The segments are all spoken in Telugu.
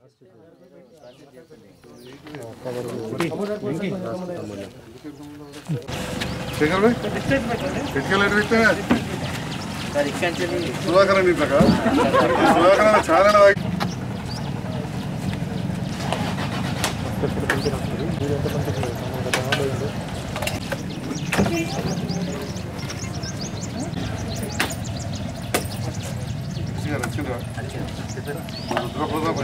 శేఖర్ భాయ్ ఎట్టుకెళ్ళి పెట్టా సుధాకర్ అని ఇంట్లోకా సుధాకర్ అన్న చాలా వాయి- గారు వచ్చిండ్రా మా రుద్ర ప్రతాప్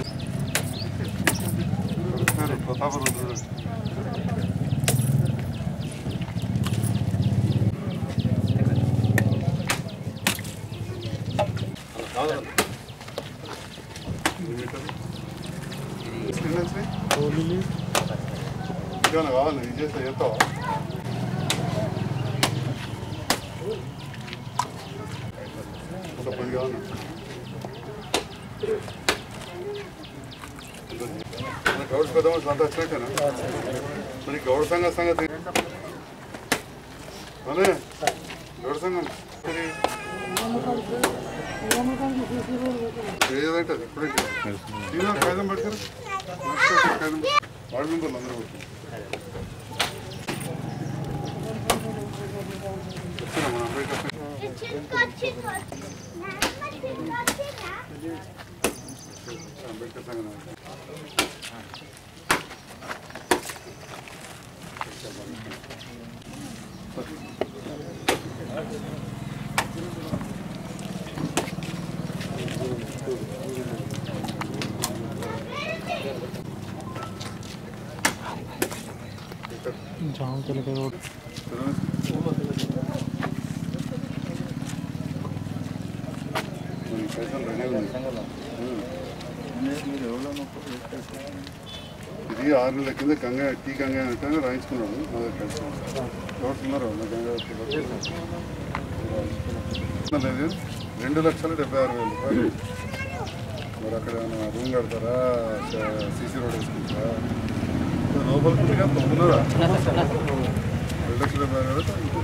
వస్తారు, ప్రతాప రుద్రుడు ఇంకేమైనా కావాలి ఇది చేస్తే చేస్తావా ఒక పది కావాలి మన గౌడ పెద్ద మనుషులు అంతా వచ్చినట్టేనా మరి గౌడ సంఘ సంగతి అనే గౌడ సంఘం మరి ఏదంటే అది ఎప్పుడంటే నేను కాగితం పెడతారు కాగితం వార్డు మెంబర్లు అందరూ కొట్టారు వచ్చినా మన అంబేద్కర్ అంబేద్కర్ సంఘం మరి పైసలు రెడీ ఉన్నాయి. ఇది ఆరు నెలల కింద గంగా టీ గంగా అంటే రాయించుకున్నాడు మా దగ్గర కలిసి ఎవరు ఉన్నారు నా గంగా లేదు రెండు లక్షల డెబ్బై ఆరు వేలు రూపాయలు మరి అక్కడ ఏమైనా రూమ్ కడతారా సీసీ రోడ్ వేసుకుంటారా లోపలికి ఉందిగా తొమ్మిదిన్నరా రెండు లక్షల డెబ్బై ఆరు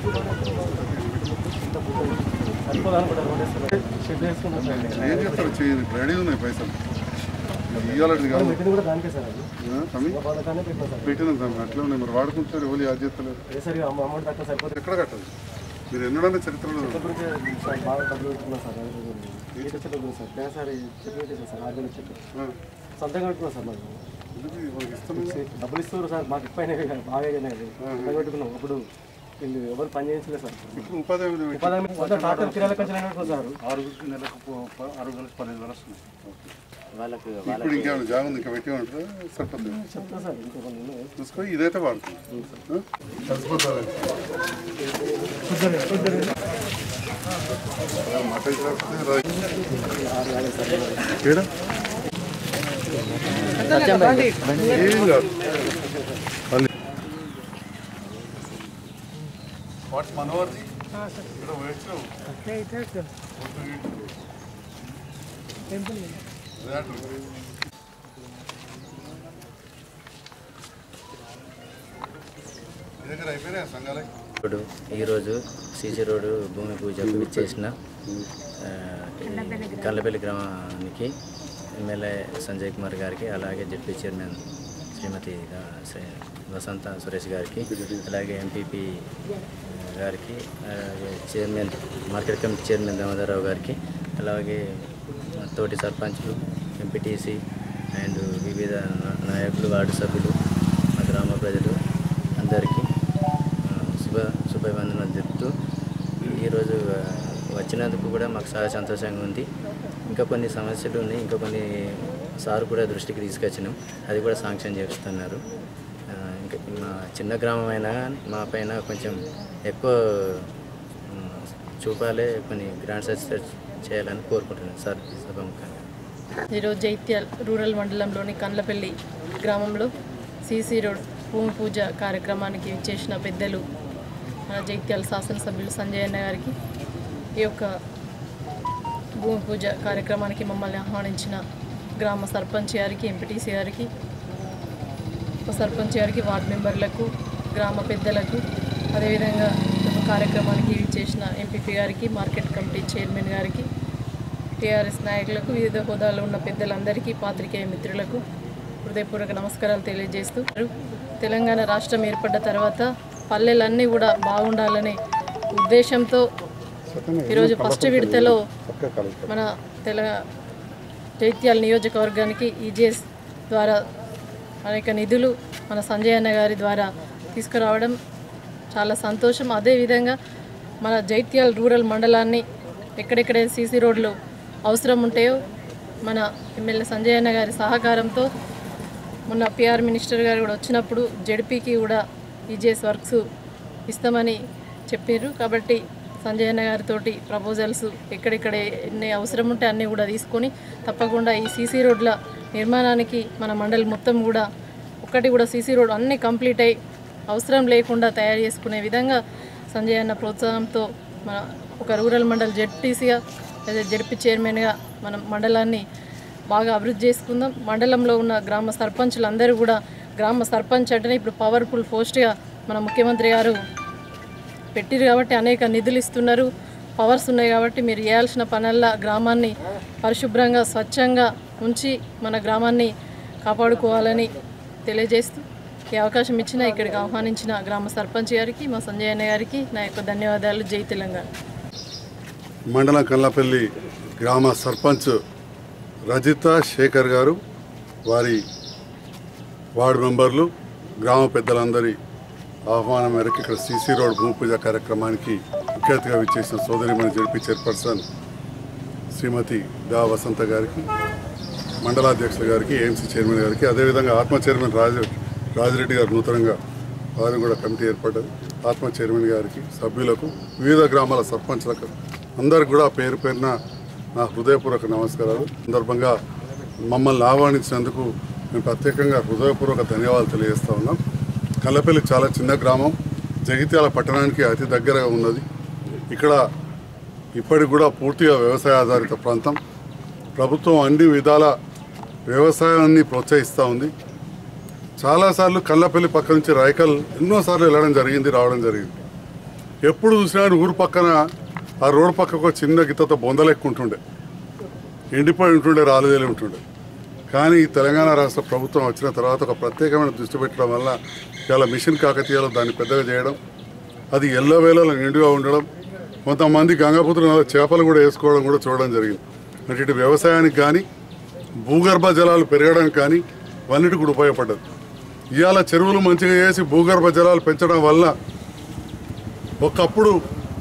వేలు ఏం చేస్తారు చేయండి రెడీ ఉన్నాయి పైసలు ఇవ్వాలంటే కాదు కూడా దానికే సార్ అది ఆ, తమ్మి వాళ్ళకనే పెట్టినా సార్ పెట్టినాం తమ్మి అట్లా ఉన్నాయి మరి వాడుకుంటారు ఎవరు యాద్ చేస్తలేరు ఏ సరి అమౌంట్ తక్కువ సరిపోతే ఎక్కడ కట్టాలి మీరు ఎన్నడన్నా చరిత్రలో గురించి సార్ బాగా డబ్బులు పెట్టుకున్నా సార్ ఈత చెట్లు ఉంది సార్ నేను సార్ ఈ చెట్లు పెట్టేసాను సార్ ఆరు చెట్లు ఆ, సొంతంగా పెట్టుకున్నాం సార్ మాకు ఎందుకు మనకి ఇస్తాం డబ్బులు ఇస్తారు సార్ మాకు ఎక్కువ బాగా అయినాయి సొంతంగా పెట్టుకున్నాం అప్పుడు వీళ్ళు ఎవరు పని చేయించలేదు సార్ ఇప్పుడు ఉపాధి హామీ పెట్టి- ఉపాధి హామీ మొత్తం ట్రాక్టర్ కిరాయిలకు వచ్చి పెట్టుకున్నాం సార్ ఆరుగురికి నెలకు పో- ప- ఆరు వేలకు పన్నెండు వేలు వస్తున్నాయి ఓకే. వాళ్ళకు ఇప్పుడు ఇంకేమైనా జాగా ఉంది ఇంకా పెట్టి ఉంటుంది సరిపోతుంది చెప్తా సార్ ఇంకో కొన్ని ఉన్నాయి. చూసుకో ఇదైతే వాడుతుంది ఆ? కలిసిపోతుంది మటన్ చేస్తే రా- ఏడా? ఏం కాదు. మళ్ళీ. వాట్ మనోహర్జీ ఇక్కడ వచ్చినావు మీ దగ్గర అయిపోయినాయా సంఘాలకి ఇప్పుడు ఈరోజు సీసీ రోడ్డు భూమి పూజకు ఇచ్చేసిన ఆ, ఈ కల్లపల్లి గ్రామానికి ఎమ్మెల్యే సంజయ్ కుమార్ గారికి అలాగే జడ్పీ చైర్మన్ శ్రీమతి ఆ, శ్రీ- వసంత సురేష్ గారికి అలాగే ఎంపీపీ గారికి అలాగే chairman market committee chairman Damodararao గారికి అలాగే మా తోటి సర్పంచ్లు ఎంపీటీసీ అండ్ వివిధ నా- నాయకులు వార్డు సభ్యులు మా గ్రామ ప్రజలు అందరికీ ఆ, శుభ శుభవందనాలు చెప్తూ ఈరోజు ఆ, వచ్చినందుకు కూడా మాకు చాలా సంతోషంగా ఉంది ఇంకా కొన్ని సమస్యలు ఉన్నాయి ఇంకా కొన్ని సార్ కూడా దృష్టికి తీసుకొచ్చినాం అది కూడా శాంక్షన్ చేస్తున్నారు ఆ, ఇంకా మా చిన్న గ్రామం అయినా మా పైన కొంచెం ఎక్కువ ఉమ్, చూపాలి కొన్ని గ్రాండ్ సక్సెస్ చేయాలని కోరుకుంటున్నాను సార్ సభముఖంగా ఈరోజు జైత్యాల్ రూరల్ మండలంలోని కండ్లపల్లి గ్రామంలో సీసీ రోడ్ భూమి పూజ కార్యక్రమానికి చేసిన పెద్దలు మన జైత్యాల శాసనసభ్యులు సంజయ్ అన్న గారికి ఈ యొక్క భూమి పూజ కార్యక్రమానికి మమ్మల్ని ఆహ్వానించిన గ్రామ సర్పంచ్ గారికి ఎంపీటీసీ గారికి ఉప సర్పంచ్ గారికి వార్డు మెంబర్లకు గ్రామ పెద్దలకు అదేవిధంగా ఈ యొక్క కార్యక్రమానికి చేసిన ఎంపీపీ గారికి మార్కెట్ కమిటీ చైర్మన్ గారికి టీఆర్ఎస్ నాయకులకు వివిధ హోదాలో ఉన్న పెద్దలందరికీ పాత్రికేయ మిత్రులకు హృదయపూర్వక నమస్కారాలు తెలియజేస్తూ తెలంగాణ రాష్ట్రం ఏర్పడ్డ తర్వాత పల్లెలన్నీ కూడా బాగుండాలనే ఉద్దేశంతో ఈరోజు ఫస్ట్ విడతలో మన తెల జైత్యాల నియోజకవర్గానికి ఈజీఎస్ ద్వారా అనేక నిధులు మన సంజయ్ అన్న గారి ద్వారా తీసుకురావడం చాలా సంతోషం అదేవిధంగా మన జైత్యాల రూరల్ మండలాన్ని ఎక్కడెక్కడ సీసీ రోడ్లు అవసరం ఉంటాయో మన ఎమ్మెల్యే సంజయ్ అన్న గారి సహకారంతో మొన్న పిఆర్ మినిస్టర్ గారు కూడా వచ్చినప్పుడు జడ్పీకి కూడా ఈజీఎస్ వర్క్స్ ఇస్తామని చెప్పారు కాబట్టి సంజయ్ అన్న గారితో ప్రపోజల్స్ ఎక్కడెక్కడ ఎన్ని అవసరం ఉంటే అన్నీ కూడా తీసుకొని తప్పకుండా ఈ సీసీ రోడ్ల నిర్మాణానికి మన మండలి మొత్తం కూడా ఒక్కటి కూడా సీసీ రోడ్ అన్నీ కంప్లీట్ అయ్యి అవసరం లేకుండా తయారు చేసుకునే విధంగా సంజయ్ అన్న ప్రోత్సాహంతో మన ఒక రూరల్ మండల్ జెడ్టీసీగా లేదా జడ్పీ చైర్మన్గా మనం మండలాన్ని బాగా అభివృద్ధి చేసుకుందాం మండలంలో ఉన్న గ్రామ సర్పంచులందరూ కూడా గ్రామ సర్పంచ్ అంటేనే ఇప్పుడు పవర్ఫుల్ పోస్ట్గా మన ముఖ్యమంత్రి గారు పెట్టిరు కాబట్టి అనేక నిధులు ఇస్తున్నారు పవర్స్ ఉన్నాయి కాబట్టి మీరు చేయాల్సిన పనల్లా గ్రామాన్ని పరిశుభ్రంగా స్వచ్ఛంగా ఉంచి మన గ్రామాన్ని కాపాడుకోవాలని తెలియజేస్తూ ఈ అవకాశం ఇచ్చిన ఇక్కడికి ఆహ్వానించిన గ్రామ సర్పంచ్ గారికి మా సంజయ్ అన్న గారికి నా యొక్క ధన్యవాదాలు జై తెలంగాణ మండలం కల్లపల్లి గ్రామ సర్పంచ్ రజిత శేఖర్ గారు వారి వార్డు మెంబర్లు గ్రామ పెద్దలందరి ఆహ్వానం మేరకు ఇక్కడ సీసీ రోడ్ భూమి పూజ కార్యక్రమానికి ముఖ్య అతిథిగా విచ్చేసిన సోదరిమణి జడ్పీ చైర్పర్సన్ శ్రీమతి దా వసంత గారికి మండలాధ్యక్షుల గారికి ఏఎంసీ చైర్మన్ గారికి అదేవిధంగా ఆత్మ చైర్మన్ రాజ రాజిరెడ్డి గారు నూతనంగా వారిని కూడా కమిటీ ఏర్పడ్డది ఆత్మ చైర్మన్ గారికి సభ్యులకు వివిధ గ్రామాల సర్పంచ్లకు అందరికి కూడా పేరు పేరున నా హృదయపూర్వక నమస్కారాలు సందర్భంగా మమ్మల్ని ఆహ్వానించినందుకు మేము ప్రత్యేకంగా హృదయపూర్వక ధన్యవాదాలు తెలియజేస్తా ఉన్నాం కల్లపల్లి చాలా చిన్న గ్రామం జగిత్యాల పట్టణానికి అతి దగ్గరగా ఉన్నది ఇక్కడ ఇప్పటికి కూడా పూర్తిగా వ్యవసాయ ఆధారిత ప్రాంతం ప్రభుత్వం అన్ని విధాల వ్యవసాయాన్ని ప్రోత్సహిస్తూ ఉంది చాలాసార్లు కల్లపల్లి పక్క నుంచి రాయకల్ ఎన్నోసార్లు వెళ్ళడం జరిగింది రావడం జరిగింది ఎప్పుడు చూసినా కానీ ఊరు పక్కన ఆ రోడ్డు పక్కకు ఒక చిన్న గిత్తతో బొందలెక్కుంటుండే ఎండిపోయి ఉంటుండే రాలుదేలి ఉంటుండే కానీ ఈ తెలంగాణ రాష్ట్ర ప్రభుత్వం వచ్చిన తర్వాత ఒక ప్రత్యేకమైన దృష్టి పెట్టడం వల్ల ఇలా మిషన్ కాకతీయలో దాన్ని పెద్దగా చేయడం అది ఎల్లవేళలో నిండుగా ఉండడం కొంతమంది గంగాపుత్ర నది చేపలు కూడా వేసుకోవడం కూడా చూడడం జరిగింది అంటే ఇటు వ్యవసాయానికి కానీ భూగర్భ జలాలు పెరగడానికి కానీ ఇవన్నిటి కూడా ఉపయోగపడ్డది ఇవాళ చెరువులు మంచిగా చేసి భూగర్భ జలాలు పెంచడం వల్ల ఒకప్పుడు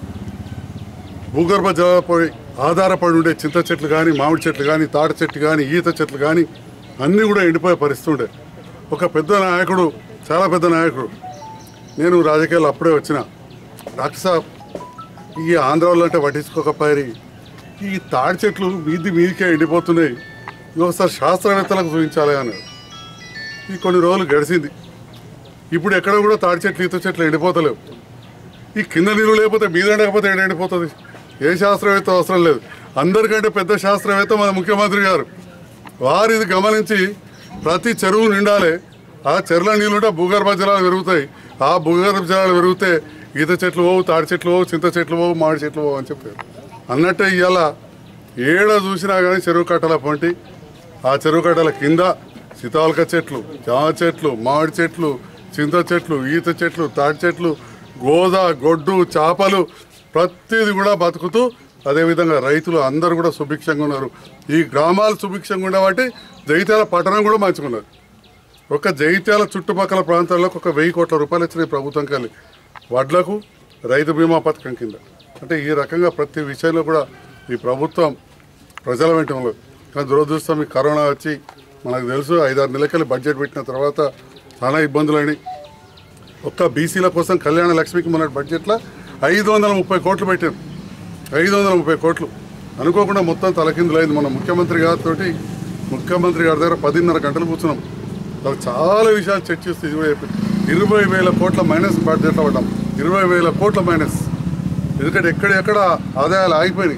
భూగర్భ జలాలపై ఆధారపడి ఉండే చింత చెట్లు కానీ మామిడి చెట్లు కానీ తాటి చెట్లు కానీ ఈత చెట్లు కానీ అన్నీ కూడా ఎండిపోయే పరిస్థితి ఉండే ఒక పెద్ద నాయకుడు చాలా పెద్ద నాయకుడు నేను రాజకీయాలు అప్పుడే వచ్చిన డాక్టర్ సాబ్ ఈ ఆంధ్రాలో అంటే పట్టించుకోకపోయి ఈ తాడి చెట్లు మీది మీదికే ఎండిపోతున్నాయి ఇది ఒకసారి శాస్త్రవేత్తలకు చూపించాలి అన్నారు ఈ కొన్ని రోజులు గడిచింది ఇప్పుడు ఎక్కడ కూడా తాడి చెట్లు ఈత చెట్లు ఎండిపోతలేవు ఈ కింద నీళ్ళు లేకపోతే మీద లేకపోతే ఏడ ఎండిపోతుంది ఏ శాస్త్రవేత్త అవసరం లేదు అందరికంటే పెద్ద శాస్త్రవేత్త మన ముఖ్యమంత్రి గారు వారు ఇది గమనించి ప్రతి చెరువు నిండాలి ఆ చెరువుల నీళ్ళుంటే భూగర్భ జలాలు పెరుగుతాయి ఆ భూగర్భ జలాలు పెరిగితే ఈత చెట్లు పోవు తాడి చెట్లు పోవు చింత చెట్లు పోవు మామిడి చెట్లు పోవు అని చెప్పారు అన్నట్టే ఇవాళ ఏడ చూసినా కానీ చెరువు కట్టల పొంటి ఆ చెరువు కట్టల కింద సీతావలక చెట్లు జామ చెట్లు మామిడి చెట్లు చింత చెట్లు ఈత చెట్లు తాటి చెట్లు గోద గొడ్డు చేపలు ప్రతిది కూడా బతుకుతూ అదేవిధంగా రైతులు అందరూ కూడా సుభిక్షంగా ఉన్నారు ఈ గ్రామాలు సుభిక్షంగా ఉండబట్టి జగిత్యాల పట్టణం కూడా మంచిగా ఉన్నది ఒక జగిత్యాల చుట్టుపక్కల ప్రాంతాల్లో ఒక వెయ్యి కోట్ల రూపాయలు ఇచ్చిన ఈ ప్రభుత్వం కలిగి వడ్లకు రైతు బీమా పథకం కింద అంటే ఈ రకంగా ప్రతి విషయంలో కూడా ఈ ప్రభుత్వం ప్రజల వెంట ఉన్నది కానీ దురదృష్టం ఈ కరోనా వచ్చి మనకు తెలుసు ఐదారు నెలకెళ్ళి బడ్జెట్ పెట్టిన తర్వాత చాలా ఇబ్బందులని ఒక్క బీసీల కోసం కళ్యాణ లక్ష్మికి మన బడ్జెట్లో ఐదు వందల ముప్పై కోట్లు పెట్టారు ఐదు వందల ముప్పై కోట్లు అనుకోకుండా మొత్తం తలకిందులైంది మన ముఖ్యమంత్రి గారితో ముఖ్యమంత్రి గారి దగ్గర పదిన్నర గంటలు కూర్చున్నాం వాళ్ళు చాలా విషయాలు చర్చిస్తూ ఇరవై ఇరవై వేల కోట్ల మైనస్ బడ్జెట్లో పడ్డాం ఇరవై వేల కోట్ల మైనస్ ఎందుకంటే ఎక్కడెక్కడ ఆదాయాలు ఆగిపోయినాయి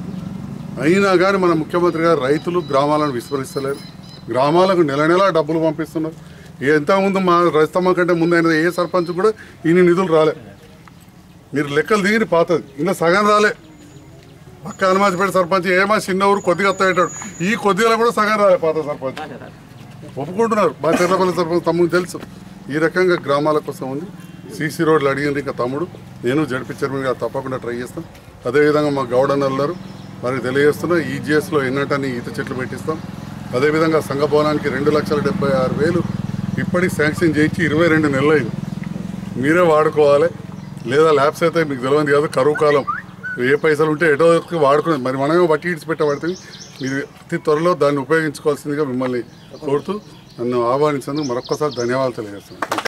అయినా కానీ మన ముఖ్యమంత్రి గారు రైతులు గ్రామాలను విస్మరిస్తలేరు గ్రామాలకు నెల నెల డబ్బులు పంపిస్తున్నారు ఎంత ముందు మా రైతమ్మ కంటే ముందు అయిన ఏ సర్పంచ్ కూడా ఇన్ని నిధులు రాలే మీరు లెక్కలు దిగిన పాతది ఇంకా సగం రాలే పక్క హనుమాజిపేట సర్పంచ్ ఏమా చిన్న ఊరు కొద్దిగా వస్తాయంటాడు ఈ కొద్దిగా కూడా సగం రాలే పాత సర్పంచ్ ఒప్పుకుంటున్నారు మా చెర్లపల్లి సర్పంచ్ తమ్ముడు తెలుసు ఈ రకంగా గ్రామాల కోసం ఉంది సీసీ రోడ్లు అడిగింది ఇంకా తమ్ముడు నేను జడిపి చైర్మన్గా తప్పకుండా ట్రై చేస్తాం అదేవిధంగా మా గౌడన్ అన్నారు మరి తెలియజేస్తున్నా ఈజీఎస్లో ఎన్నటని ఈత చెట్లు పెట్టిస్తాం అదేవిధంగా సంఘ భవనానికి రెండు లక్షల డెబ్బై ఆరు వేలు ఇప్పటికి శాంక్షన్ చేయించి ఇరవై రెండు నెలలు అయింది మీరే వాడుకోవాలి లేదా ల్యాబ్స్ అయితే మీకు తెలియదు కాదు కరువు కాలం ఏ పైసలు ఉంటే ఎటో ఒకటి వాడుకునేది మరి మనమే బట్టి ఇడిచి పెట్టబడుతుంది మీరు అతి త్వరలో దాన్ని ఉపయోగించుకోవాల్సిందిగా మిమ్మల్ని కోరుతూ నన్ను ఆహ్వానించినందుకు మరొక్కసారి ధన్యవాదాలు తెలియజేస్తున్నాను